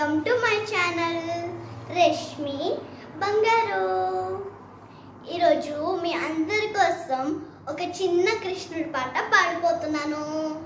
welcome to my channel Rashmi Bangaru ఈరోజు మీ అందరి కోసం ఒక చిన్న కృష్ణుడి పాట పాడిపోతున్నాను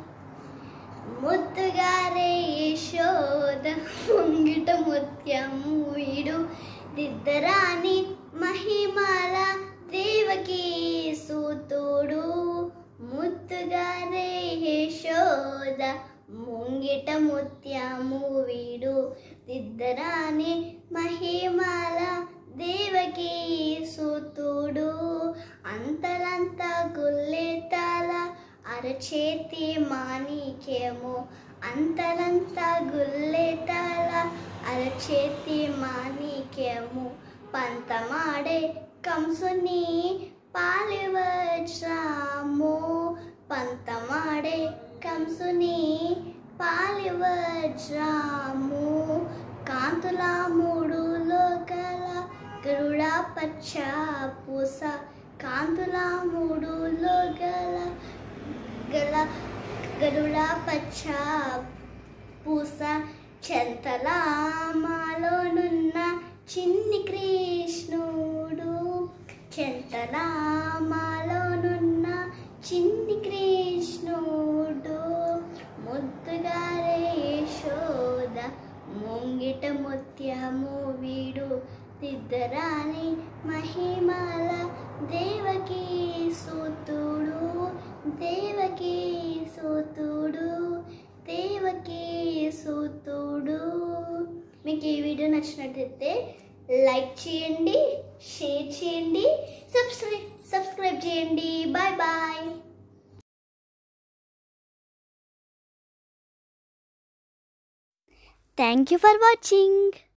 ముద్దుగారే యశోద ముంగిట ముత్యము వీడు దిద్దరాని మహిమాల దేవకి సూతుడు ముద్దుగారే యశోద ముంగిట ముత్యము వీడు దిద్దరాని మహిమాల దేవకి సూతుడు అంతలంతా గుల్లెతాల అరచేతి మాణిక్యము అంతలంతా గుల్లెతాల అరచేతి మాణిక్యము పంతమాడే కంసుని పాలివజ్రాము పంతమాడే కంసుని పాలివజ్రాము కాంతుల మూడు లోకల గరుడ పచ్చ పూస కాంతుల మూడు లోకల గల గరుడ పచ్చ పూస చెంతలామాలోనున్న చిన్ని కృష్ణుడు చెంతలామాలోనున్న చిన్ని కృష్ణుడు ముద్దుగారే యశోద ముంగిట ముత్యము వీడు దిద్దరాని మహిమల దేవకి సూతుడు దేవకి సూతుడు దేవకి సూతుడు మీకు ఈ వీడియో నచ్చినట్లయితే లైక్ చేయండి షేర్ చేయండి సబ్స్క్రైబ్ సబ్స్క్రైబ్ చేయండి bye bye thank you for watching